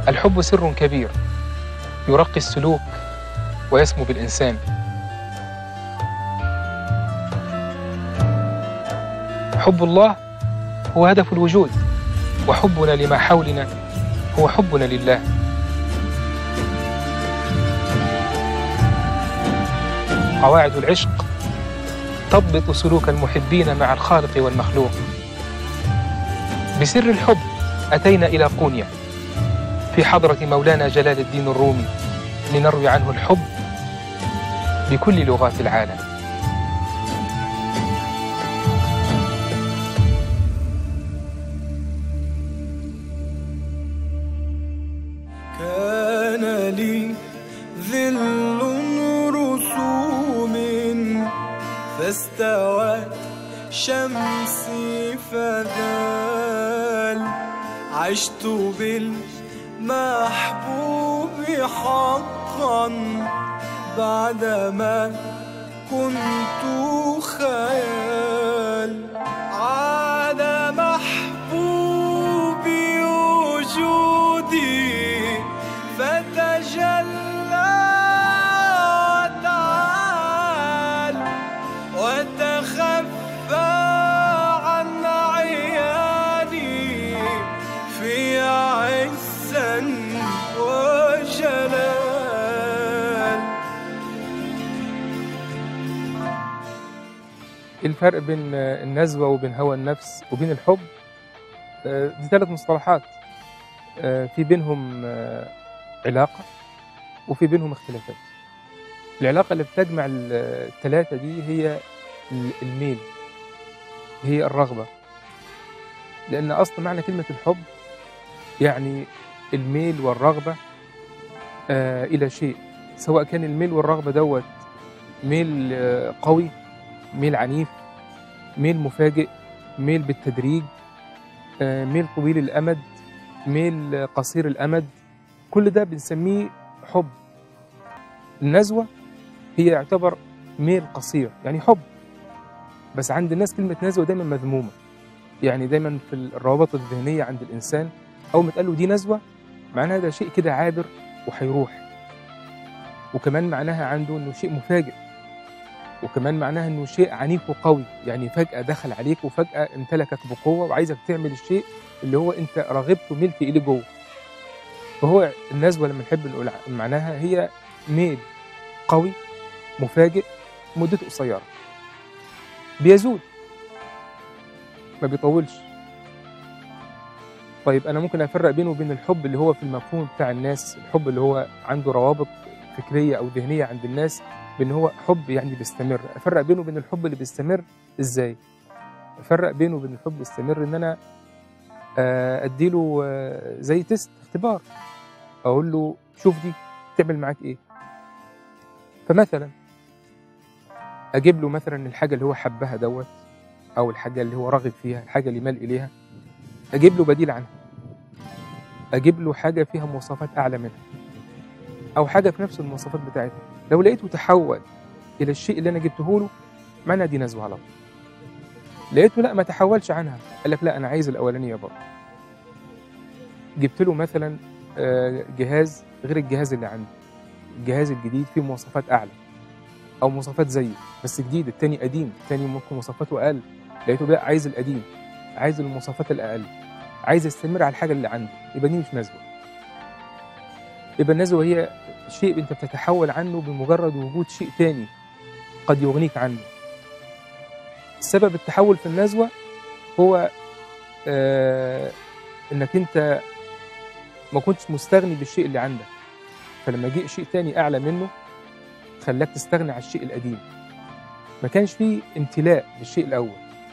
الحب سر كبير يرقي السلوك ويسمو بالإنسان حب الله هو هدف الوجود وحبنا لما حولنا هو حبنا لله قواعد العشق تضبط سلوك المحبين مع الخالق والمخلوق بسر الحب أتينا إلى قونيا في حضرة مولانا جلال الدين الرومي لنروي عنه الحب بكل لغات العالم كان لي ظل رسوم فاستوت شمسي فذال عشت بالمحبوب حقا بعدما كنت خيال عاد محبوبي وجودي فتجلى وتعال وتخفى عن عياني في عزا وجلال إيه الفرق بين آه، النزوة وبين هوى النفس وبين الحب آه، دي ثلاث مصطلحات آه، في بينهم آه، علاقة وفي بينهم اختلافات العلاقة اللي بتجمع ال- الثلاثة دي هي ال- الميل هي الرغبة لأن أصل معنى كلمة الحب يعني الميل والرغبة آه، إلى شيء سواء كان الميل والرغبة دوت ميل آه، قوي ميل عنيف ميل مفاجئ ميل بالتدريج آه، ميل طويل الأمد ميل آه، قصير الأمد كل ده بنسميه حب النزوة هي يعتبر ميل قصير يعني حب بس عند الناس كلمة نزوة دايما مذمومة يعني دايما في الروابط الذهنية عند الإنسان أول ما تقال له دي نزوة معناها ده شيء كده عابر وهيروح وكمان معناها عنده إنه شيء مفاجئ وكمان معناها انه شيء عنيف وقوي يعني فجأة دخل عليك وفجأة امتلكك بقوة وعايزك تعمل الشيء اللي هو انت رغبت وملت اليه جوه فهو النزوة لما نحب نقول معناها هي ميل قوي مفاجئ مدته قصيرة بيزول ما بيطولش طيب انا ممكن افرق بينه وبين الحب اللي هو في المفهوم بتاع الناس الحب اللي هو عنده روابط فكرية او ذهنية عند الناس بان هو حب يعني بيستمر افرق بينه وبين الحب اللي بيستمر ازاي افرق بينه وبين الحب بيستمر ان انا آه، اديله آه، زي تيست اختبار اقول له شوف دي تعمل معاك ايه فمثلا اجيب له مثلا الحاجه اللي هو حبها دوت او الحاجه اللي هو راغب فيها الحاجه اللي مال اليها اجيب له بديل عنها اجيب له حاجه فيها مواصفات اعلى منها او حاجه في نفس المواصفات بتاعتها لو لقيته تحول الى الشيء اللي انا جبته له معناها دي نزوه على طول لقيته لا ما تحولش عنها قال لك لا انا عايز الاولانيه برضه جبت له مثلا آه، جهاز غير الجهاز اللي عندي الجهاز الجديد فيه مواصفات اعلى او مواصفات زيه بس جديد التاني قديم التاني ممكن مواصفاته اقل لقيته لا عايز القديم عايز المواصفات الاقل عايز يستمر على الحاجه اللي عنده يبقى دي مش نزوه يبقى النزوه هي شيء انت بتتحول عنه بمجرد وجود شيء تاني قد يغنيك عنه سبب التحول في النزوة هو آه انك انت ما كنتش مستغني بالشيء اللي عندك فلما جه شيء تاني اعلى منه خلاك تستغني عن الشيء القديم ما كانش فيه امتلاء بالشيء الاول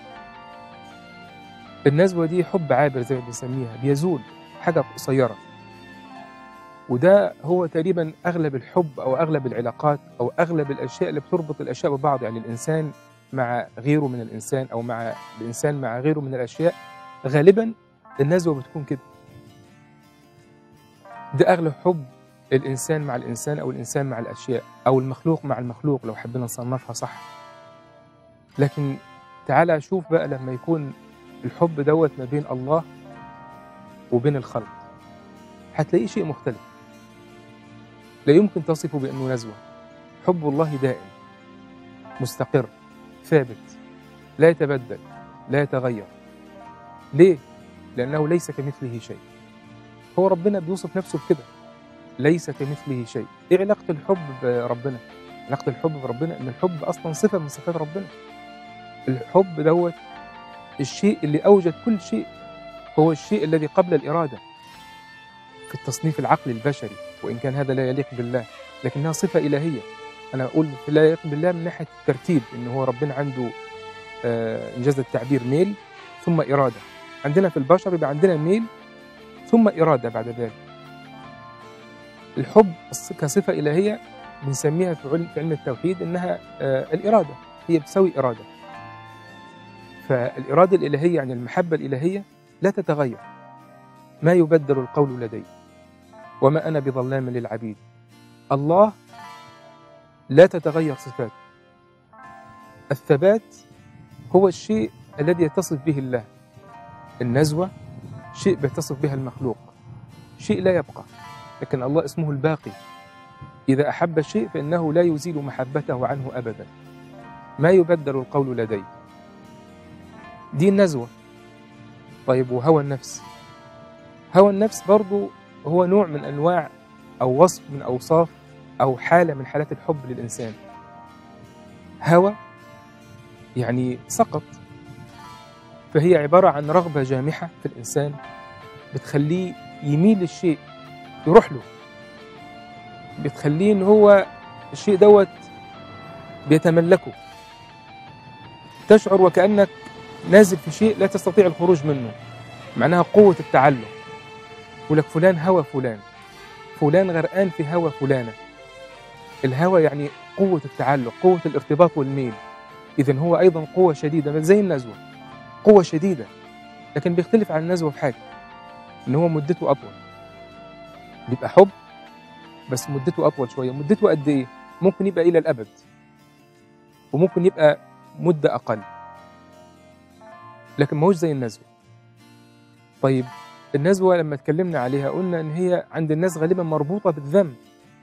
النزوة دي حب عابر زي ما بنسميها بيزول حاجة قصيرة وده هو تقريبا اغلب الحب او اغلب العلاقات او اغلب الاشياء اللي بتربط الاشياء ببعض يعني الانسان مع غيره من الانسان او مع الانسان مع غيره من الاشياء غالبا النزوه بتكون كده ده اغلب حب الانسان مع الانسان او الانسان مع الاشياء او المخلوق مع المخلوق لو حبينا نصنفها صح لكن تعالى شوف بقى لما يكون الحب دوت ما بين الله وبين الخلق هتلاقيه شيء مختلف لا يمكن تصفه بأنه نزوة حب الله دائم مستقر ثابت لا يتبدل لا يتغير ليه؟ لأنه ليس كمثله شيء هو ربنا بيوصف نفسه بكده ليس كمثله شيء ايه علاقة الحب بربنا؟ علاقة الحب بربنا ان الحب اصلا صفة من صفات ربنا الحب دوت الشيء اللي اوجد كل شيء هو الشيء الذي قبل الإرادة في التصنيف العقلي البشري وإن كان هذا لا يليق بالله لكنها صفة إلهية أنا أقول لا يليق بالله من ناحية الترتيب إن هو ربنا عنده آه، إنجاز التعبير ميل ثم إرادة عندنا في البشر يبقى عندنا ميل ثم إرادة بعد ذلك الحب الص- كصفة إلهية بنسميها في علم, في علم التوحيد إنها آه، الإرادة هي بتساوي إرادة فالإرادة الإلهية يعني المحبة الإلهية لا تتغير ما يبدل القول لدي وما أنا بظلام للعبيد الله لا تتغير صفاته الثبات هو الشيء الذي يتصف به الله النزوة شيء بيتصف بها المخلوق شيء لا يبقى لكن الله اسمه الباقي إذا أحب شيء فإنه لا يزيل محبته عنه أبدا ما يبدل القول لدي دي النزوة طيب وهوى النفس هوى النفس برضو هو نوع من أنواع أو وصف من أوصاف أو حالة من حالات الحب للإنسان هوى يعني سقط فهي عبارة عن رغبة جامحة في الإنسان بتخليه يميل للشيء يروح له بتخليه إن هو الشيء دوت بيتملكه تشعر وكأنك نازل في شيء لا تستطيع الخروج منه معناها قوة التعلق يقول لك فلان هوى فلان فلان غرقان في هوى فلانة الهوى يعني قوة التعلق قوة الارتباط والميل إذن هو أيضا قوة شديدة زي النزوة قوة شديدة لكن بيختلف عن النزوة في حاجة إن هو مدته أطول بيبقى حب بس مدته أطول شوية مدته قد إيه؟ ممكن يبقى إلى الأبد وممكن يبقى مدة أقل لكن ما هوش زي النزوة طيب النزوة لما اتكلمنا عليها قلنا إن هي عند الناس غالبا مربوطة بالذنب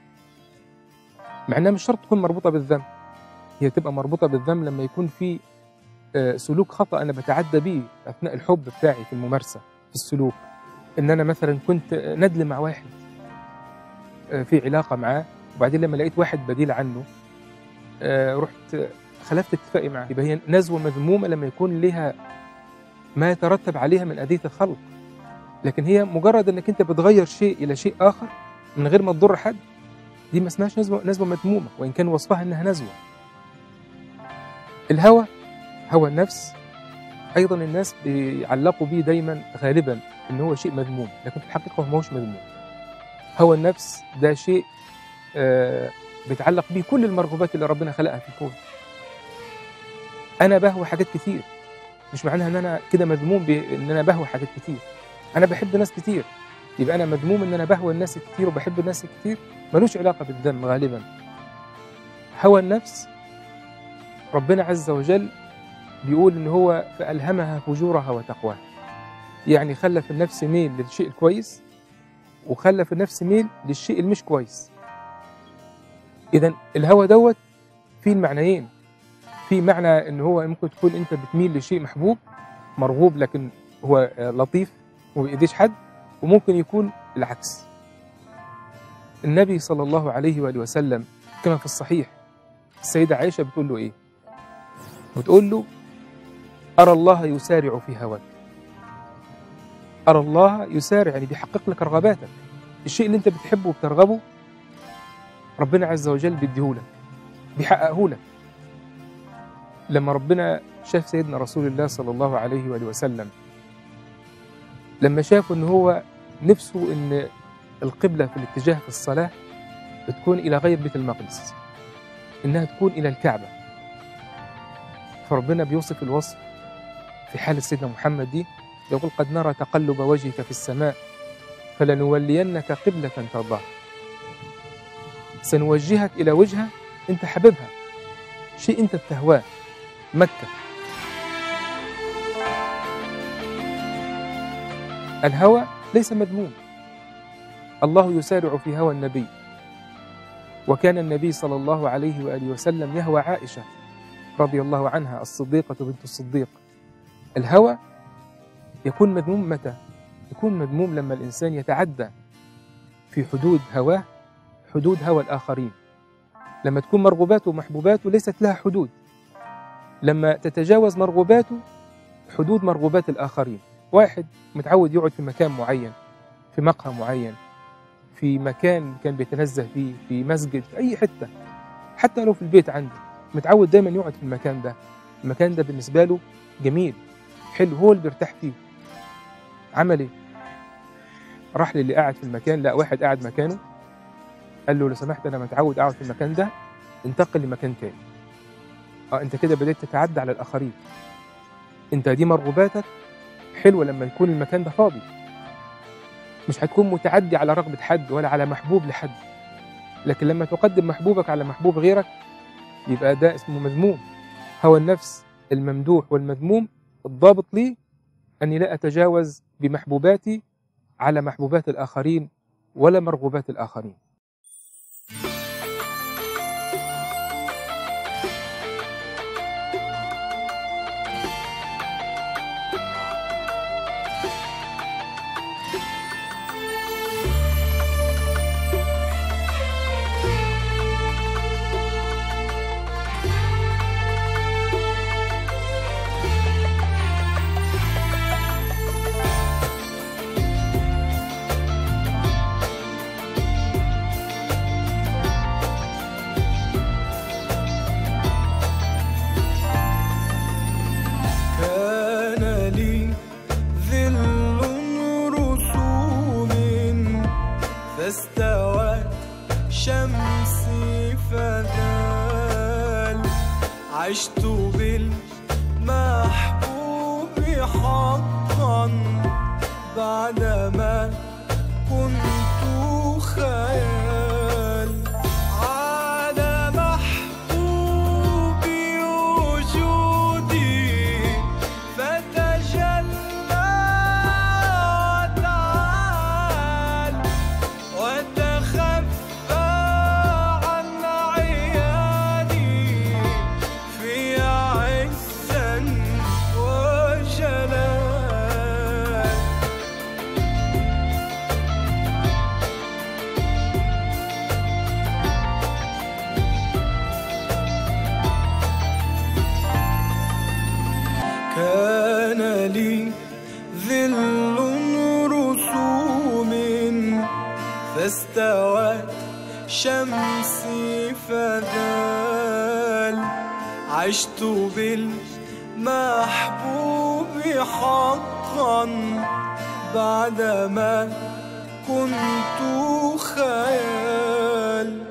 مع إنها مش شرط تكون مربوطة بالذنب هي تبقى مربوطة بالذنب لما يكون في آه، سلوك خطأ أنا بتعدى بيه أثناء الحب بتاعي في الممارسة في السلوك إن أنا مثلا كنت ندل مع واحد آه، في علاقة معاه وبعدين لما لقيت واحد بديل عنه آه، رحت خلفت اتفاقي معاه يبقى هي نزوة مذمومة لما يكون لها ما يترتب عليها من أذية الخلق لكن هي مجرد انك انت بتغير شيء الى شيء اخر من غير ما تضر حد دي ما اسمهاش نزوه نزوه مذمومه وان كان وصفها انها نزوه الهوى هوى النفس ايضا الناس بيعلقوا بيه دايما غالبا ان هو شيء مذموم لكن في الحقيقه هو ما هوش مذموم هوى النفس ده شيء آه بيتعلق بيه كل المرغوبات اللي ربنا خلقها في الكون انا بهوى حاجات كتير مش معناها ان انا كده مذموم بان انا بهوى حاجات كتير انا بحب ناس كتير يبقى انا مذموم ان انا بهوى الناس كتير وبحب الناس كتير ملوش علاقه بالذم غالبا هوى النفس ربنا عز وجل بيقول ان هو فالهمها فجورها وتقواها يعني خلى في النفس ميل للشيء الكويس وخلى في النفس ميل للشيء المش كويس اذا الهوى دوت فيه المعنيين في معنى ان هو ممكن تكون انت بتميل لشيء محبوب مرغوب لكن هو آه، لطيف وما بيأذيش حد وممكن يكون العكس النبي صلى الله عليه وآله وسلم كما في الصحيح السيدة عائشة بتقول له إيه بتقول له أرى الله يسارع في هواك أرى الله يسارع يعني بيحقق لك رغباتك الشيء اللي أنت بتحبه وبترغبه ربنا عز وجل بيديهولك بيحققه لك لما ربنا شاف سيدنا رسول الله صلى الله عليه وآله وسلم لما شافوا ان هو نفسه ان القبلة في الاتجاه في الصلاة بتكون إلى غير بيت المقدس إنها تكون إلى الكعبة فربنا بيوصف الوصف في حالة سيدنا محمد دي يقول قد نرى تقلب وجهك في السماء فلنولينك قبلة ترضاها سنوجهك إلى وجهة أنت حبيبها شيء أنت بتهواه مكة الهوى ليس مذموم الله يسارع في هوى النبي وكان النبي صلى الله عليه وآله وسلم يهوى عائشة رضي الله عنها الصديقة بنت الصديق الهوى يكون مذموم متى؟ يكون مذموم لما الإنسان يتعدى في حدود هواه حدود هوى الآخرين لما تكون مرغوباته ومحبوباته ليست لها حدود لما تتجاوز مرغوباته حدود مرغوبات الآخرين واحد متعود يقعد في مكان معين في مقهى معين في مكان كان بيتنزه فيه في مسجد في أي حتة حتى لو في البيت عنده متعود دايما يقعد في المكان ده المكان ده بالنسبة له جميل حلو هو اللي بيرتاح فيه عمل ايه راح للي قاعد في المكان لا واحد قاعد مكانه قال له لو سمحت انا متعود اقعد في المكان ده انتقل لمكان تاني اه انت كده بدأت تتعدى على الاخرين انت دي مرغوباتك حلوه لما يكون المكان ده فاضي مش هتكون متعدي على رغبة حد ولا على محبوب لحد لكن لما تقدم محبوبك على محبوب غيرك يبقى ده اسمه مذموم هوى النفس الممدوح والمذموم الضابط لي أني لا أتجاوز بمحبوباتي على محبوبات الآخرين ولا مرغوبات الآخرين كان لي ظل رسوم فاستوت شمسي فذال عشت بالمحبوب حقا بعدما كنت خيال عاد محبوبي وجودي فتجلى وتعال وتخفى عن عياني في عزا وجلال كان لي ظل رسوم فاستوت شمسي فذال عشت بالمحبوب حقا بعدما كنت خيال